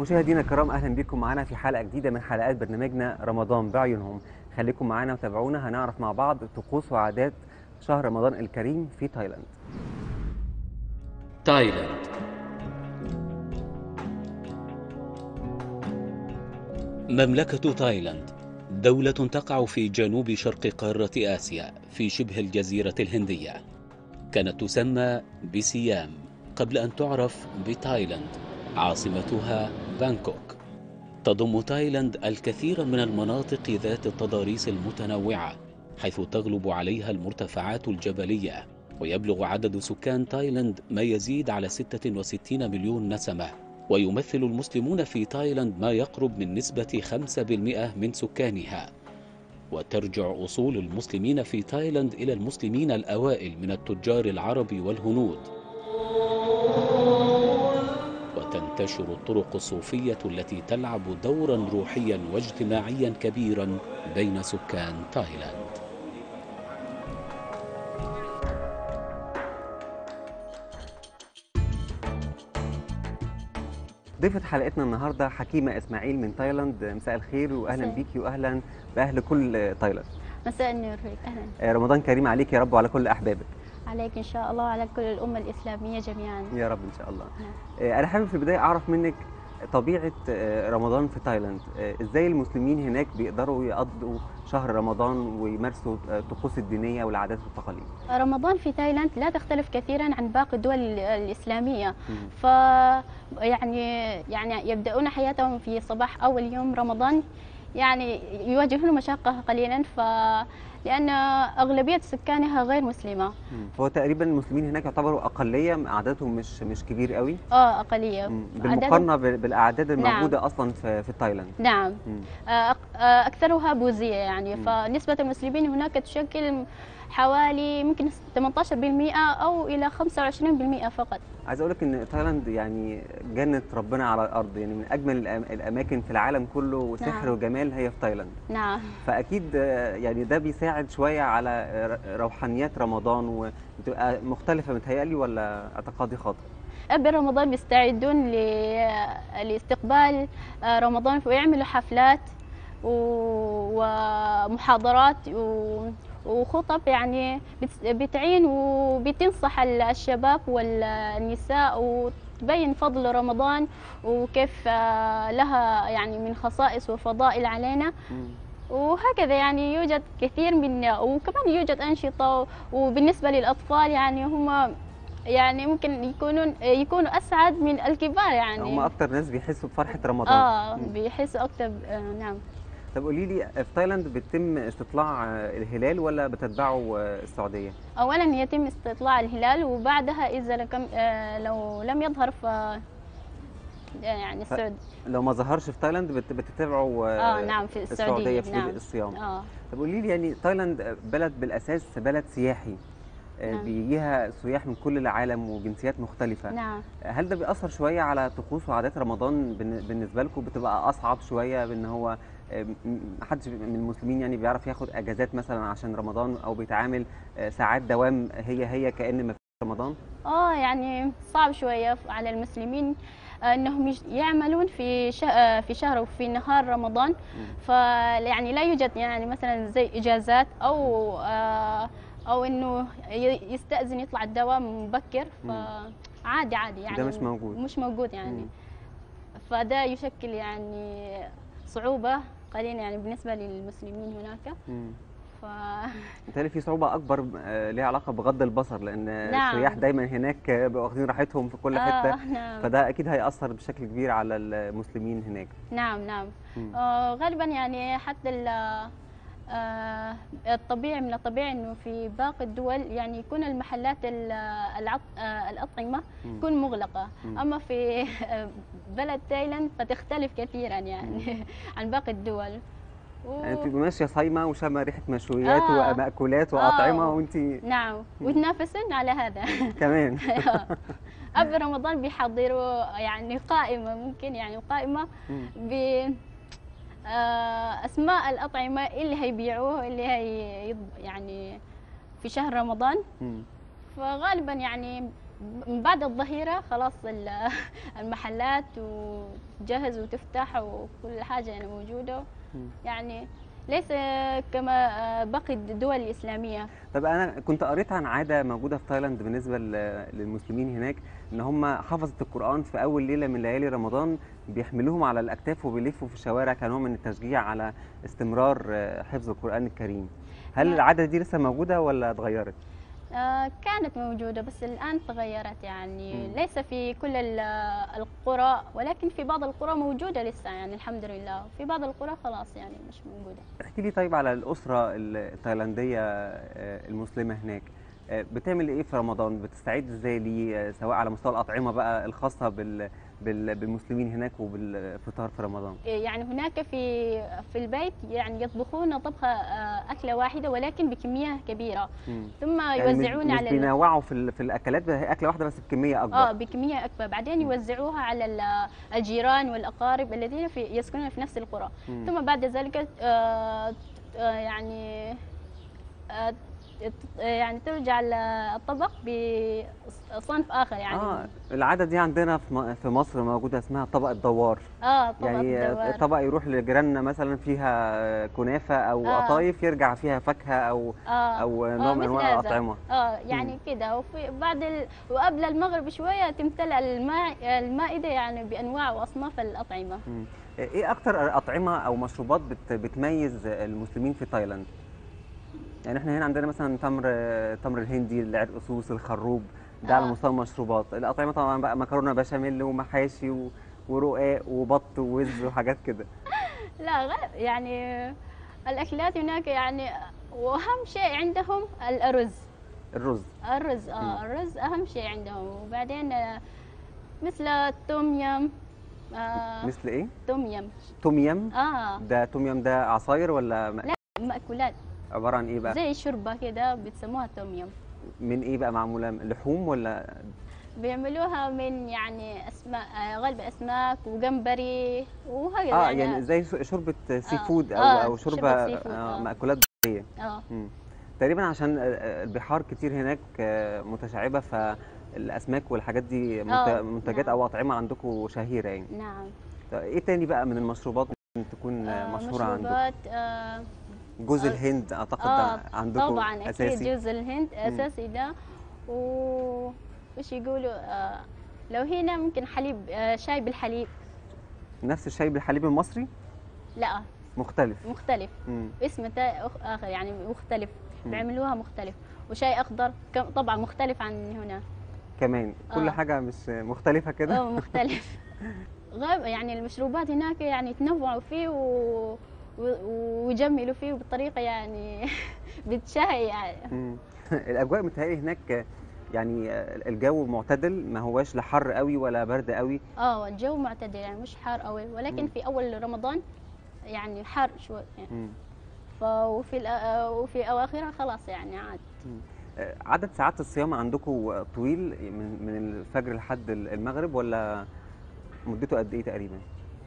مشاهدينا الكرام اهلا بكم معنا في حلقه جديده من حلقات برنامجنا رمضان بعيونهم خليكم معنا وتابعونا هنعرف مع بعض طقوس وعادات شهر رمضان الكريم في تايلاند تايلاند مملكة تايلاند دولة تقع في جنوب شرق قارة آسيا في شبه الجزيرة الهندية كانت تسمى بسيام قبل أن تعرف بتايلاند عاصمتها بانكوك تضم تايلاند الكثير من المناطق ذات التضاريس المتنوعة حيث تغلب عليها المرتفعات الجبلية ويبلغ عدد سكان تايلاند ما يزيد على 66 مليون نسمة ويمثل المسلمون في تايلاند ما يقرب من نسبة 5% من سكانها وترجع أصول المسلمين في تايلاند إلى المسلمين الأوائل من التجار العرب والهنود وتنتشر الطرق الصوفية التي تلعب دورا روحيا واجتماعيا كبيرا بين سكان تايلاند ضيفة حلقتنا النهارده حكيمة اسماعيل من تايلاند مساء الخير واهلا مساء. بيكي واهلا باهل كل تايلاند مساء النور فيك اهلا آه، رمضان كريم عليك يا رب وعلى كل احبابك عليك ان شاء الله وعلى كل الامه الاسلاميه جميعا يا رب ان شاء الله نعم. آه، انا حابب في البدايه اعرف منك طبيعه آه، رمضان في تايلاند آه، ازاي المسلمين هناك بيقدروا يقضوا شهر رمضان ويمارسوا آه، الطقوس الدينيه والعادات والتقاليد رمضان في تايلاند لا تختلف كثيرا عن باقي الدول ال- الاسلاميه مم. ف يعني يعني يبداون حياتهم في صباح اول يوم رمضان يعني يواجهون مشقه قليلا ف لان اغلبيه سكانها غير مسلمه مم. هو تقريبا المسلمين هناك يعتبروا اقليه عددهم مش مش كبير قوي اه اقليه مم. عددهم- بالمقارنه بال- بالاعداد نعم. الموجوده اصلا في في تايلاند نعم مم. آه، أك- آه، أكثرها بوذية يعني مم. فنسبة المسلمين هناك تشكل حوالي ممكن 18% أو إلى 25% فقط عايز اقول لك ان تايلاند يعني جنه ربنا على الارض يعني من اجمل الأم- الاماكن في العالم كله وسحر نعم. وجمال هي في تايلاند نعم فاكيد آه، يعني ده بيساعد شويه على آه، روحانيات رمضان وبتبقى مختلفه متهيألي ولا اعتقادي خاطئ قبل رمضان بيستعدون ل- لاستقبال آه، رمضان ويعملوا حفلات و- ومحاضرات و- وخطب يعني بت- بتعين وبتنصح ال- الشباب والنساء وتبين فضل رمضان وكيف آه، لها يعني من خصائص وفضائل علينا مم. وهكذا يعني يوجد كثير من وكمان يوجد أنشطة وبالنسبة للأطفال يعني هم يعني ممكن يكونون يكونوا أسعد من الكبار يعني هم اكتر ناس بيحسوا بفرحه رمضان اه مم. بيحسوا أكثر آه نعم طب قولي لي في تايلاند بيتم استطلاع آه، الهلال ولا بتتبعوا آه، السعوديه أولا يتم استطلاع الهلال وبعدها إذا لكم آه لو لم يظهر ف يعني السعود لو ما ظهرش في تايلاند بت- بتتابعوا آه، اه نعم في السعوديه السعودية في نعم الصيام اه طب قولي لي يعني تايلاند بلد بالاساس بلد سياحي آه، نعم. بيجيها سياح من كل العالم وجنسيات مختلفه نعم هل ده بيأثر شويه على طقوس وعادات رمضان بالن- بالنسبه لكم بتبقى اصعب شويه بان هو آه، م- م- محدش من المسلمين يعني بيعرف ياخد اجازات مثلا عشان رمضان او بيتعامل آه، ساعات دوام هي هي كأن ما في رمضان اه يعني صعب شوية على المسلمين آه، انهم يج- يعملون في شه- آه، في شهر وفي نهار رمضان فيعني لا يوجد يعني مثلا زي اجازات او آه، او انه ي- يستأذن يطلع الدوام مبكر فعادي عادي يعني ده مش موجود. مش موجود يعني مم. فده يشكل يعني صعوبة قليلا يعني بالنسبة للمسلمين هناك مم. ف بالتالي في صعوبة أكبر آه، ليها علاقة بغض البصر لأن نعم. السياح دايما هناك آه، بيبقوا واخدين راحتهم في كل حتة آه نعم فده أكيد هيأثر بشكل كبير على المسلمين هناك نعم نعم مم. آه غالبا يعني حتى ال- آه الطبيعي من الطبيعي انه في باقي الدول يعني يكون المحلات ال- العط- آه الأطعمة مم. تكون مغلقة مم. أما في بلد تايلاند فتختلف كثيرا يعني عن باقي الدول و... يعني أنت ماشية صايمة وشامة ريحة مشويات آه. ومأكولات وأطعمة آه. وأنت نعم وتنافسون على هذا كمان قبل رمضان بيحضروا يعني قائمة ممكن يعني قائمة مم. ب آه، اسماء الاطعمه اللي هيبيعوه اللي هي يض- يعني في شهر رمضان مم. فغالبا يعني من بعد الظهيرة خلاص ال- المحلات وتجهز وتفتح وكل حاجة يعني موجودة مم. يعني ليس كما آه، باقي الدول الإسلامية طب انا كنت قريت عن عاده موجوده في تايلاند بالنسبه ل- للمسلمين هناك ان هم حفظه القران في اول ليله من ليالي رمضان بيحملوهم على الاكتاف وبيلفوا في الشوارع كنوع من التشجيع على استمرار آه، حفظ القران الكريم هل نعم. العاده دي لسه موجوده ولا اتغيرت آه، كانت موجودة بس الآن تغيرت يعني مم. ليس في كل ال- القرى ولكن في بعض القرى موجودة لسه يعني الحمد لله في بعض القرى خلاص يعني مش موجودة احكي لي طيب على الاسره التايلانديه آه، المسلمه هناك آه، بتعمل ايه في رمضان بتستعد ازاي ليه آه، سواء على مستوى الاطعمه بقى الخاصه بال بال- بالمسلمين هناك وبالفطار في رمضان يعني هناك في في البيت يعني يطبخون طبخة آه، أكلة واحدة ولكن بكمية كبيرة مم. ثم يعني مش- يوزعون مش على ال- بينوعوا في ال- في الاكلات هي اكله واحده بس بكميه اكبر اه بكمية أكبر بعدين يوزعوها على ال- الجيران والأقارب الذين في يسكنون في نفس القرى مم. ثم بعد ذلك آه آه يعني آه ت- يعني ترجع ال- الطبق بصنف آخر يعني اه العاده دي عندنا في م- في مصر موجوده اسمها طبق الدوار اه طبق يعني الدوار. طبق يروح لجيراننا مثلا فيها كنافه او آه. قطايف يرجع فيها فاكهه او آه او آه، نوع من مثل انواع هذا. الاطعمه اه يعني كده وفي بعد ال... وقبل المغرب شويه تمتلأ الماء المائده يعني بانواع واصناف الاطعمه مم. ايه اكتر اطعمه او مشروبات بت بتميز المسلمين في تايلاند يعني احنا هنا عندنا مثلا تمر تمر الهندي العرقسوس الخروب ده على آه. مستوى المشروبات الاطعمه طبعا بقى مكرونه بشاميل ومحاشي و... ورقاق وبط ووز وحاجات كده لا غير يعني الاكلات هناك يعني واهم شيء عندهم الارز الرز الرز مم. اه الرز اهم شيء عندهم وبعدين آه، مثل التوم يم آه مثل ايه توم يم توم يم اه ده توم يم ده عصاير ولا م- لا. مأكولات عباره عن ايه بقى زي شوربه كده بتسموها توم يم من ايه بقى معموله لحوم ولا بيعملوها من يعني اسماك آه، غالبا اسماك وجمبري وهكذا اه يعني زي ش- شوربه سي آه. فود او آه، او شوربة شوربه سي فود، آه آه. مأكولات بحريه اه مم. تقريبا عشان آه، البحار كتير هناك آه، متشعبه فالاسماك والحاجات دي منت- آه، منتجات نعم. او اطعمه عندكم شهيره يعني نعم طيب ايه تاني بقى من المشروبات ممكن تكون آه، آه، مشهوره عندكم مشروبات آه جوز آه، الهند اعتقد اه ده عندكم طبعا اكيد اساسي جوز الهند اساسي ده و وش يقولوا آه لو هنا ممكن حليب آه شاي بالحليب نفس الشاي بالحليب المصري لا مختلف مختلف مم. اسمه تا- أخ- اخر يعني مختلف مم. بيعملوها مختلف وشاي اخضر كم- طبعا مختلف عن هنا كمان كل آه. حاجه مش مختلفه كده اه مختلف غير يعني المشروبات هناك يعني تنوعوا فيه و... و- ويجملوا فيه بطريقه يعني بتشهي يعني مم. الاجواء متهيألي هناك يعني الجو معتدل ما هواش لا حر قوي ولا برد قوي اه الجو معتدل يعني مش حار قوي ولكن مم. في اول رمضان يعني حار شوي يعني مم. ف وفي الأ- وفي اواخرها خلاص يعني عاد آه، عدد ساعات الصيام عندكم طويل من من الفجر لحد المغرب ولا مدته قد ايه تقريبا؟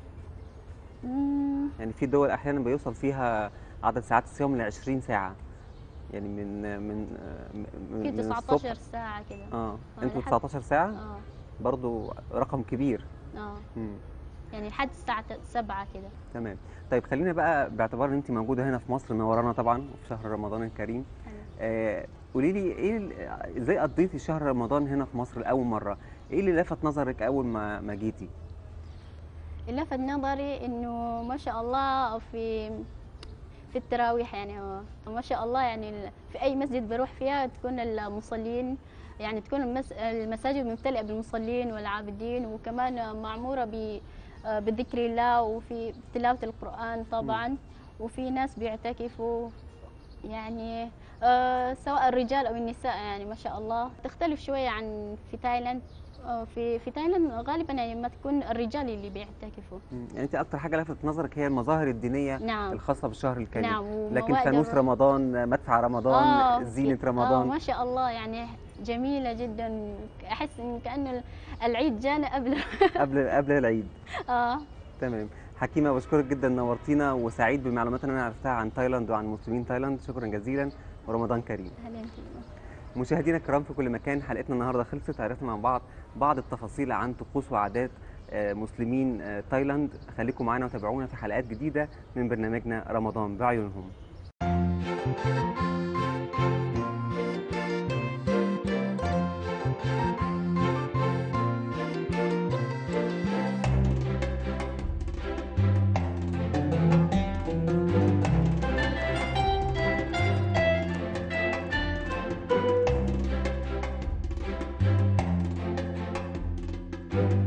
مم، يعني في دول احيانا بيوصل فيها عدد ساعات الصيام ل 20 ساعه يعني من من آه، من في من 19 الصبح ساعه كده اه آه، انتوا لحد- 19 ساعه اه برضو رقم كبير اه مم. يعني لحد الساعه 7 كده تمام طيب خلينا بقى باعتبار ان انت موجوده هنا في مصر منورانا طبعا وفي شهر رمضان الكريم آه قولي لي ايه ال- ازاي قضيتي شهر رمضان هنا في مصر لاول مره ايه اللي لفت نظرك اول ما ما جيتي اللي لفت نظري انه ما شاء الله في في التراويح يعني هو ما شاء الله يعني ال- في اي مسجد بروح فيها تكون المصلين يعني تكون المس- المساجد ممتلئه بالمصلين والعابدين وكمان معموره ب آه، بذكر الله وفي تلاوه القران طبعا وفي ناس بيعتكفوا يعني آه، سواء الرجال او النساء يعني ما شاء الله تختلف شويه عن في تايلاند آه، في في تايلاند غالبا يعني ما تكون الرجال اللي بيعتكفوا مم. يعني انت اكتر حاجه لفتت نظرك هي المظاهر الدينيه نعم الخاصه بالشهر الكريم نعم لكن وموائد فانوس الر- رمضان مدفع رمضان آه، زينه في- رمضان آه ما شاء الله يعني جميلة جدا أحس إن كأنه العيد جانا قبل قبل قبل العيد آه تمام حكيمه بشكرك جدا نورتينا وسعيد بالمعلومات اللي انا عرفتها عن تايلاند وعن مسلمين تايلاند شكرا جزيلا ورمضان كريم أهلا فيك مشاهدينا الكرام في كل مكان حلقتنا النهارده خلصت عرفنا مع بعض بعض التفاصيل عن طقوس وعادات آه، مسلمين آه، تايلاند خليكم معانا وتابعونا في حلقات جديده من برنامجنا رمضان بعيونهم thank you